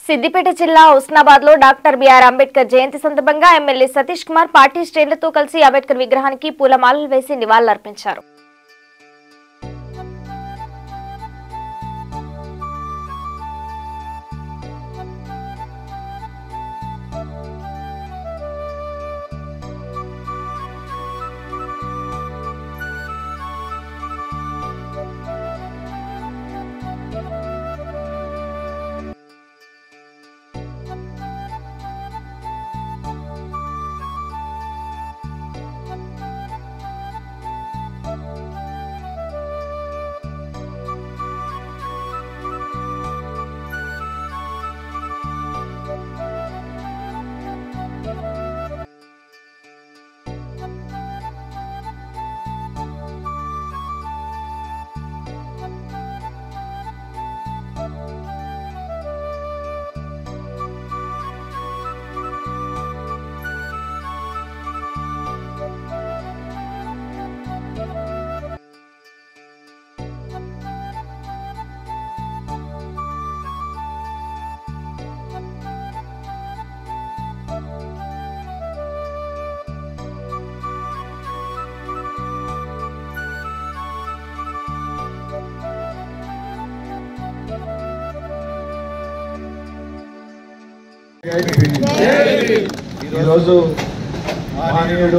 సిద్దిపేట జిల్లా హుస్నాబాద్ లో doctor BR Ambedkar Jayanti సందర్భంగా ఎమ్మెల్యే సతీష్ కుమార్ పార్టీ శ్రేణులతో కలిసి అంబేద్కర్ విగ్రహానికి పూలమాలలు వేసి నివాళులర్పించారు ఈరోజు మానవుడు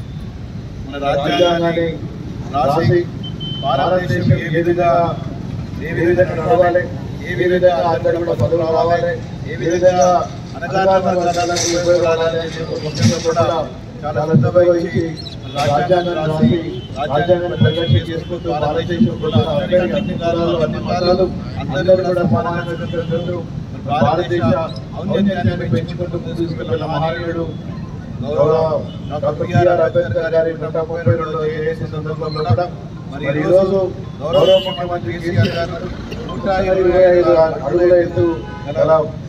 మన రాజ్యాంగాన్ని రాసి భారతదేశం ఏ విధంగా ఏ విధంగా నడవాలి ఏ విధంగా అందరూ కూడా పదవులు రావాలి ఏ విధంగా అనగాహన వర్గాలకు ఉపయోగపడాలి అనే ఒక ముఖ్యంగా కూడా చాలా శ్రద్ధ వహించి రాజ్యాంగాన్ని రాసి రాజ్యాంగాన్ని పరిరక్షణ చేసుకుంటూ భారతదేశం కూడా అందరి అన్ని కాలాలు అన్ని మతాలు అందరూ కూడా సమానంగా చూసుకుంటూ భారతదేశ ఔన్నత్యాన్ని పెంచుకుంటూ ముందుకు తీసుకెళ్లిన మహనీయుడు గౌరవ డాక్టర్ బిఆర్ అంబేద్కర్ గారి నూట ముప్పై రెండో ఏఎస్సీ సందర్భంలో కూడా మరి ఈ రోజు గౌరవ ముఖ్యమంత్రి కేసీఆర్ గారు నూట ఇరవై ఐదు అడుగుల ఎత్తు గల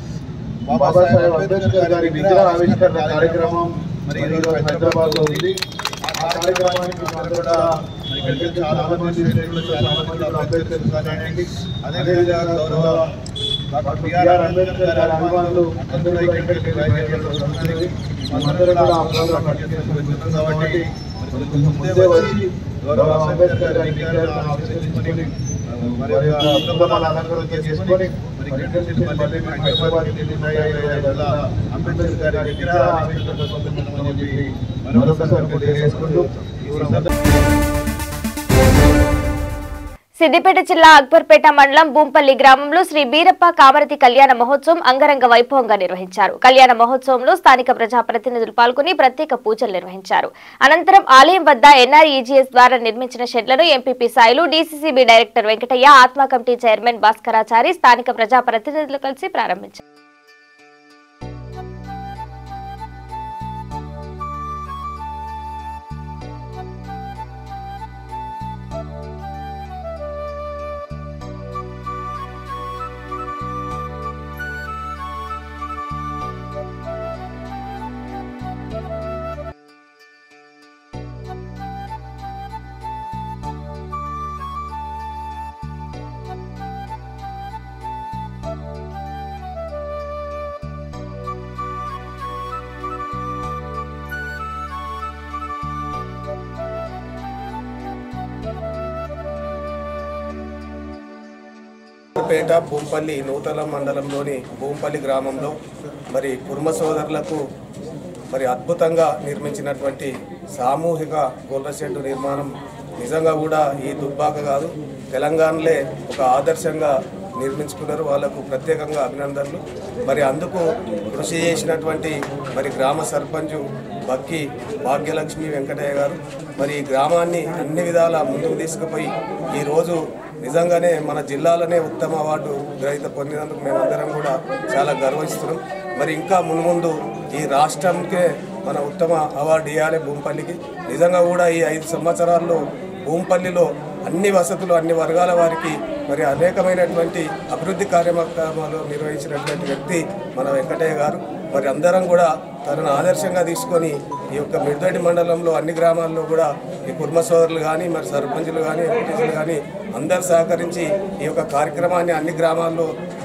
బాబాసాహెబ్ అంబేద్కర్ గారి విగ్రహ ఆవిష్కరణ కార్యక్రమం మరి ఈ రోజు హైదరాబాద్ లో ఉంది ఆ కార్యక్రమానికి మనం కూడా మరి ఇక్కడికి చాలా మంది శ్రేణులు చాలా మంది కూడా అంబేద్కర్ కానివ్వండి అదేవిధంగా గౌరవ డాక్టర్ బిఆర్ అంబేద్కర్ గారి అభిమానులు అందరూ కూడా ఇక్కడికి బయలుదేరారు వస్తున్నారు. మనందరం కూడా ఆ ప్రోగ్రాం నడిపిస్తున్నాం కాబట్టి మరి కొంచెం ముందే వచ్చి గౌరవ అంబేద్కర్ గారి విగ్రహాలను ఆవిష్కరించుకొని మరి యొక్క సందర్భాలు అలంకరణ చేసుకొని మరి ఇక్కడ నుంచి మళ్ళీ మేము హైదరాబాద్ వెళ్ళి అంబేద్కర్ గారి విగ్రహ ఆవిష్కరణ సందర్భంగా చెప్పి మరొకసారి తెలియజేసుకుంటూ ఈ సందర్భంగా సిద్దిపేట జిల్లా అక్బర్పేట మండలం భూంపల్లి గ్రామంలో శ్రీ బీరప్ప కామరతి కళ్యాణ మహోత్సవం అంగరంగ వైభవంగా నిర్వహించారు కళ్యాణ మహోత్సవంలో స్థానిక ప్రజాప్రతినిధులు పాల్గొని ప్రత్యేక పూజలు నిర్వహించారు అనంతరం ఆలయం వద్ద ఎన్ఆర్ఈజీఎస్ ద్వారా నిర్మించిన షెడ్లను MPP Sailu DCCB director Venkataiah ఆత్మ కమిటీ చైర్మన్ భాస్కరాచారి స్థానిక ప్రజాప్రతినిధులు కలిసి ప్రారంభించారు పేట భూంపల్లి నూతల మండలంలోని భూంపల్లి గ్రామంలో మరి కుర్మ సోదరులకు మరి అద్భుతంగా నిర్మించినటువంటి సామూహిక గొల్ల షెడ్డు నిర్మాణం నిజంగా కూడా ఈ దుబ్బాక కాదు తెలంగాణలే ఒక ఆదర్శంగా నిర్మించుకున్నారు వాళ్ళకు ప్రత్యేకంగా అభినందనలు మరి అందుకు కృషి చేసినటువంటి మరి గ్రామ సర్పంచు బక్కి భాగ్యలక్ష్మి వెంకటయ్య గారు మరి ఈ గ్రామాన్ని అన్ని విధాల ముందుకు తీసుకుపోయి ఈరోజు నిజంగానే మన జిల్లాలోనే ఉత్తమ అవార్డు గ్రహీత పొందినందుకు మేమందరం కూడా చాలా గర్వహిస్తున్నాం మరి ఇంకా మున్ముందు ఈ రాష్ట్రంకే మన ఉత్తమ అవార్డు ఇవ్వాలి భూంపల్లికి నిజంగా కూడా ఈ ఐదు సంవత్సరాల్లో భూంపల్లిలో అన్ని వసతులు అన్ని వర్గాల వారికి మరి అనేకమైనటువంటి అభివృద్ధి కార్యక్రమాలు నిర్వహించినటువంటి వ్యక్తి మన వెంకటయ్య గారు మరి అందరం కూడా తనను ఆదర్శంగా తీసుకొని ఈ యొక్క మిర్దడి మండలంలో అన్ని గ్రామాల్లో కూడా ఈ కుర్మ సోదరులు కానీ మరి సర్పంచులు కానీ ఎంపీటీసీలు కానీ అందరు సహకరించి ఈ యొక్క కార్యక్రమాన్ని అన్ని గ్రామాల్లో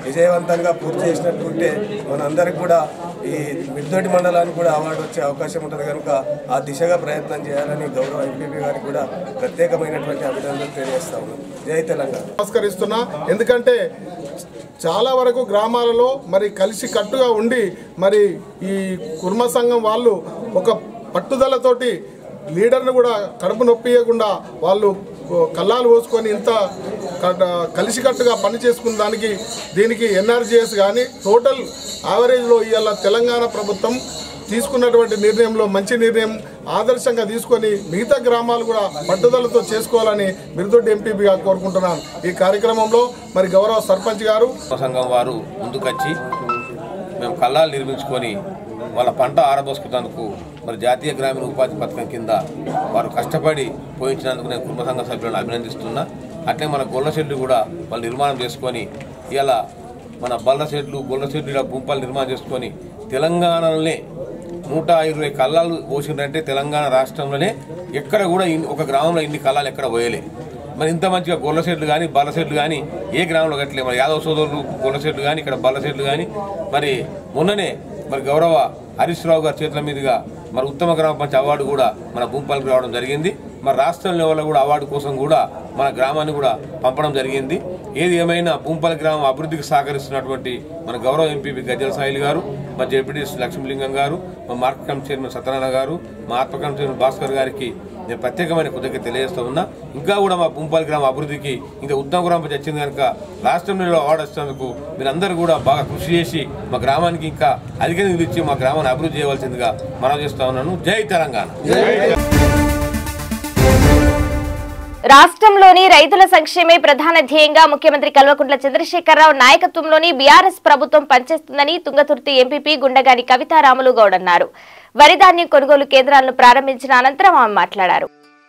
విజయవంతంగా పూర్తి చేసినట్టుంటే మనందరికి కూడా ఈ మిద్దొడి మండలానికి కూడా అవార్డు వచ్చే అవకాశం ఉంటుంది కనుక ఆ దిశగా ప్రయత్నం చేయాలని గౌరవ ఎంపీపీ గారికి కూడా ప్రత్యేకమైనటువంటి అభినందనలు తెలియజేస్తా ఉన్నాం జై తెలంగాణ నమస్కరిస్తున్నా ఎందుకంటే చాలా వరకు గ్రామాలలో మరి కలిసి కట్టుగా ఉండి మరి ఈ కుర్మ సంఘం వాళ్ళు ఒక పట్టుదలతోటి లీడర్ను కూడా కడుపు నొప్పియకుండా వాళ్ళు కల్లాలు పోసుకొని ఇంత కట- కలిసికట్టుగా పని చేసుకున్న దానికి దీనికి ఎన్ఆర్జీఎస్ కానీ టోటల్ యావరేజ్లో ఇవాళ తెలంగాణ ప్రభుత్వం తీసుకున్నటువంటి నిర్ణయంలో మంచి నిర్ణయం ఆదర్శంగా తీసుకొని మిగతా గ్రామాలు కూడా పట్టుదలతో చేసుకోవాలని మిరుదొడ్డి ఎంపీగా కోరుకుంటున్నాను ఈ కార్యక్రమంలో మరి గౌరవ సర్పంచ్ గారు సంఘం వారు ముందుకొచ్చి మేము కళ్ళాలు నిర్మించుకొని వాళ్ళ పంట ఆరబోసుకున్నందుకు మరి జాతీయ గ్రామీణ ఉపాధి పథకం కింద వారు కష్టపడి పోయించినందుకు నేను కుటుంబ సంఘ సభ్యులను అభినందిస్తున్నా అట్లే మన గొల్ల షెడ్లు కూడా వాళ్ళు నిర్మాణం చేసుకొని ఇలా మన బల్ల షెడ్లు గొల్ల షెడ్లు ఇలా గుంపాలు నిర్మాణం చేసుకొని తెలంగాణలోనే నూట ఇరవై కళ్ళాలు పోసిందంటే తెలంగాణ రాష్ట్రంలోనే ఎక్కడ కూడా ఇన్ని- ఒక గ్రామంలో ఇన్ని కళ్ళాలు ఎక్కడ పోయలే మరి ఇంత మంచిగా గొల్ల సెట్లు కానీ బల్ల సెట్లు కానీ ఏ గ్రామంలో కట్టలే మరి యాదవ సోదరులు గొల్ల సెట్లు కానీ ఇక్కడ బల్ల సెట్లు కానీ మరి మొన్ననే మరి గౌరవ హరీష్ రావు గారి చేతుల మీదుగా మరి ఉత్తమ గ్రామ పంచాయతీ అవార్డు కూడా మన భూపాలకు రావడం జరిగింది మరి రాష్ట్రం లెవెల్లో కూడా అవార్డు కోసం కూడా మన గ్రామాన్ని కూడా పంపడం జరిగింది ఏది ఏమైనా భూంపల్లి గ్రామం అభివృద్ధికి సహకరిస్తున్నటువంటి మన గౌరవ ఎంపీ గజ్జల సాయిల్ గారు మా జెడ్పీటీ లక్ష్మీలింగం గారు మా మార్కెట్ కమిటీ చైర్మన్ సత్యనారాయణ గారు మా ఆత్మ కమిటీ చైర్మన్ భాస్కర్ గారికి నేను ప్రత్యేకమైన కృతజ్ఞత తెలియజేస్తా ఉన్నా ఇంకా కూడా మా భూంపల్లి గ్రామ అభివృద్ధికి ఇంకా ఉత్తమ గ్రామం పంచాయతీ వచ్చింది కనుక రాష్ట్రంలో అవార్డు వచ్చినందుకు మీరందరూ కూడా బాగా కృషి చేసి మా గ్రామానికి ఇంకా అధిక నిధులు ఇచ్చి మా గ్రామాన్ని అభివృద్ధి చేయవలసిందిగా మనం చేస్తా ఉన్నాను జై తెలంగాణ రాష్ట్రంలోని రైతుల సంక్షేమే ప్రధాన ధ్యేయంగా ముఖ్యమంత్రి కల్వకుంట్ల చంద్రశేఖరరావు నాయకత్వంలోని బీఆర్ఎస్ ప్రభుత్వం పనిచేస్తుందని తుంగతుర్తి ఎంపీపీ గుండగాని కవితారాములు గౌడ్ అన్నారు వరి ధాన్యం కొనుగోలు కేంద్రాలను ప్రారంభించిన అనంతరం ఆమె మాట్లాడారు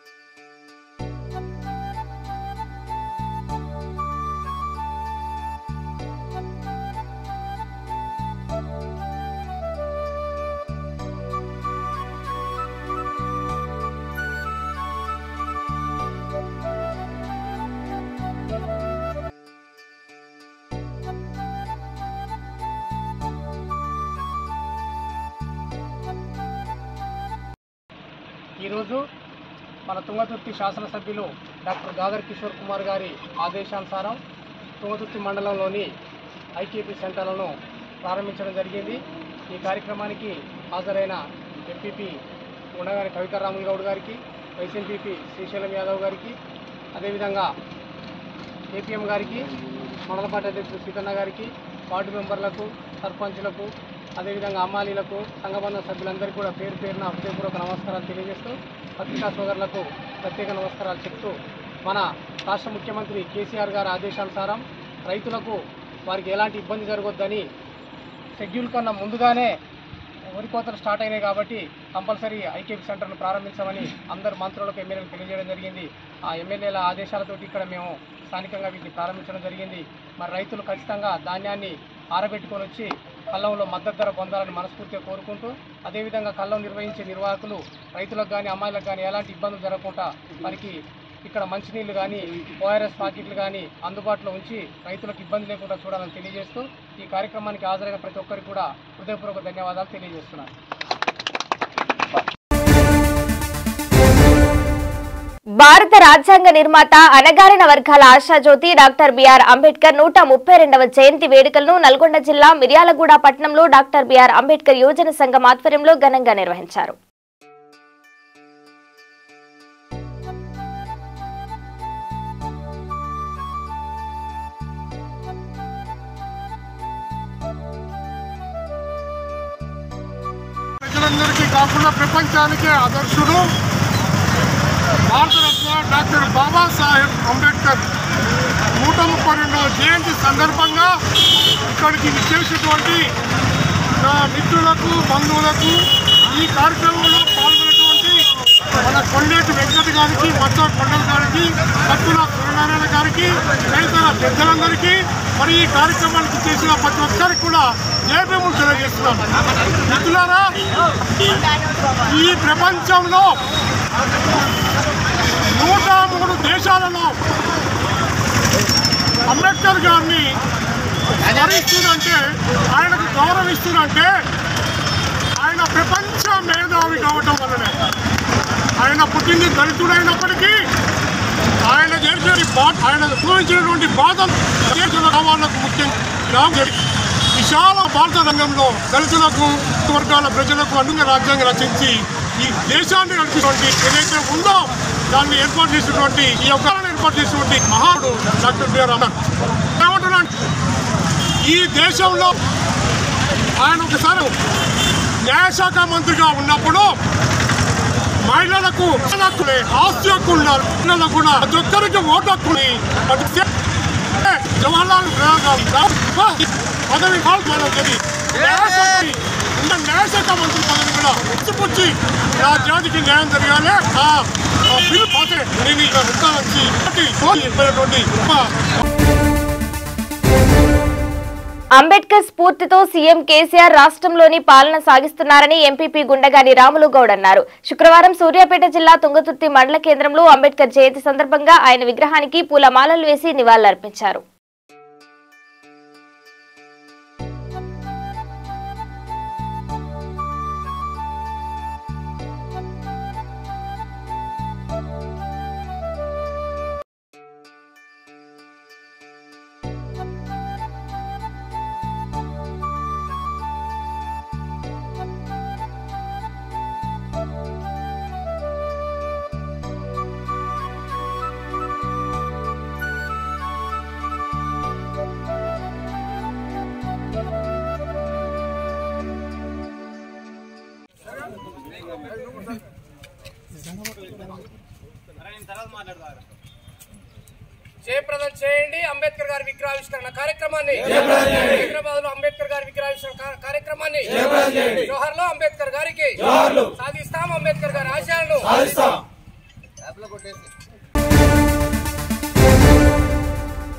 ఈరోజు మన తుంగతుర్తి శాసనసభ్యులు డాక్టర్ గాదర్ కిషోర్ కుమార్ గారి ఆదేశానుసారం తుంగతుర్తి మండలంలోని ఐకేపీ సెంటర్లను ప్రారంభించడం జరిగింది ఈ కార్యక్రమానికి హాజరైన ఎంపీపీ ఉండగాని కవితారాములు గౌడ్ గారికి వైస్ ఎంపీపీ శ్రీశైలం యాదవ్ గారికి అదేవిధంగా ఏపీఎం గారికి మండల పార్టీ అధ్యక్షుడు సీతన్న గారికి వార్డు మెంబర్లకు సర్పంచులకు అదేవిధంగా అమ్మాలీలకు సంఘబంధ సభ్యులందరికీ కూడా పేరు పేరున హృదయపూర్వక నమస్కారాలు తెలియజేస్తూ పత్రికా సోదరులకు ప్రత్యేక నమస్కారాలు చెప్తూ మన రాష్ట్ర ముఖ్యమంత్రి కేసీఆర్ గారి ఆదేశానుసారం రైతులకు వారికి ఎలాంటి ఇబ్బంది జరగొద్దని షెడ్యూల్ కన్నా ముందుగానే వరి కోతలు స్టార్ట్ అయినాయి కాబట్టి కంపల్సరీ ఐకేపీ సెంటర్ను ప్రారంభించమని అందరు మంత్రులకు ఎమ్మెల్యేలకు తెలియజేయడం జరిగింది ఆ ఎమ్మెల్యేల ఆదేశాలతోటి ఇక్కడ మేము స్థానికంగా వీటిని ప్రారంభించడం జరిగింది మరి రైతులు ఖచ్చితంగా ధాన్యాన్ని ఆరబెట్టుకొని వచ్చి కల్లంలో మద్దతు ధర పొందాలని మనస్ఫూర్తిగా కోరుకుంటూ అదేవిధంగా కల్లం నిర్వహించే నిర్వాహకులు రైతులకు కానీ అమ్మాయిలకు కానీ ఎలాంటి ఇబ్బందులు జరగకుండా వారికి ఇక్కడ మంచినీళ్లు కానీ ఓఆర్ఎస్ ప్యాకెట్లు కానీ అందుబాటులో ఉంచి రైతులకు ఇబ్బంది లేకుండా చూడాలని తెలియజేస్తూ ఈ కార్యక్రమానికి హాజరైన ప్రతి ఒక్కరికి కూడా హృదయపూర్వక ధన్యవాదాలు తెలియజేస్తున్నాను భారత రాజ్యాంగ నిర్మాత అనగారిన వర్గాల ఆశాజ్యోతి డాక్టర్ బిఆర్ అంబేద్కర్ నూట ముప్పై రెండవ జయంతి వేడుకలను నల్గొండ జిల్లా మిర్యాలగూడ పట్టణంలో డాక్టర్ బిఆర్ అంబేద్కర్ యువజన సంఘం ఆధ్వర్యంలో ఘనంగా నిర్వహించారు ప్రజలందరికీ కాకుండా ప్రపంచానికే ఆదర్శుడు భారతరత్న డాక్టర్ బాబాసాహెబ్ అంబేద్కర్ నూట ముప్పై రెండవ జయంతి సందర్భంగా ఇక్కడికి విచ్చేసినటువంటి నా మిత్రులకు బంధువులకు ఈ కార్యక్రమంలో పాల్గొన్నటువంటి మన కొండేటి వెంకట గారికి మచ్చ కొండల గారికి సత్తుల సూర్యనారాయణ గారికి తదితర పెద్దలందరికీ మరి ఈ కార్యక్రమానికి చేసిన ప్రతి ఒక్కరికి కూడా జయభీములు తెలియజేస్తున్నాం మిత్రులారా ఈ ప్రపంచంలో నూట మూడు దేశాలలో అంబేద్కర్ గారిని ఆదరిస్తుందంటే ఆయనకు గౌరవిస్తుందంటే ఆయన ప్రపంచ మేధావి కావటం వల్లనే ఆయన పుట్టింది దళితుడైనప్పటికీ ఆయన చేసిన బా- ఆయన అనుభవించినటువంటి బాధలు దేశంలో వాళ్ళకు ముఖ్యంగా విశాల భారత రంగంలో దళితులకు వర్గాల ప్రజలకు అనుగుణ రాజ్యాంగం రచించి ఈ దేశాన్ని నడిచినటువంటి ఏదైతే ఉందో దాన్ని ఏర్పాటు చేసినటువంటి ఈ యొక్క ఏర్పాటు చేసినటువంటి మహాడు డాక్టర్ బిఆర్ అంబేద్కర్ ఏమంటున్నాను ఈ దేశంలో ఆయన ఒకసారి న్యాయశాఖ మంత్రిగా ఉన్నప్పుడు మహిళలకు హక్కులే ఆస్తి హక్కు ఉండాలి పిల్లలకు కూడా ప్రతి ఒక్కరికి ఓటు హక్కుని ప్రతి ఒక్క- జవహర్లాల్ నెహ్రూ గారు పదవి పాల్గొనని న్యాయశాఖ ఉన్న న్యాయశాఖ మంత్రి పదవి కూడా పుచ్చి నా జాతికి న్యాయం జరగాలి ఆ ఆ బిల్లు పోతే నేను ఇక్కడ ఉంటానని చెప్పినటువంటి అంబేద్కర్ స్ఫూర్తితో సీఎం కేసీఆర్ రాష్ట్రంలోని పాలన సాగిస్తున్నారని ఎంపీపీ గుండగాని రాములు గౌడ్ అన్నారు శుక్రవారం సూర్యాపేట జిల్లా తుంగతుర్తి మండల కేంద్రంలో అంబేద్కర్ జయంతి సందర్భంగా ఆయన విగ్రహానికి పూలమాలలు వేసి నివాళులర్పించారు జయప్రదం చేయండి అంబేద్కర్ గారి విగ్రహావిష్కరణ కార్యక్రమాన్ని హైదరాబాద్ లో అంబేద్కర్ గారి విగ్రహావిష్కరణ కా- కార్యక్రమాన్ని జోహర్ లో అంబేద్కర్ గారికి సాధిస్తాం అంబేద్కర్ గారి ఆశయాలను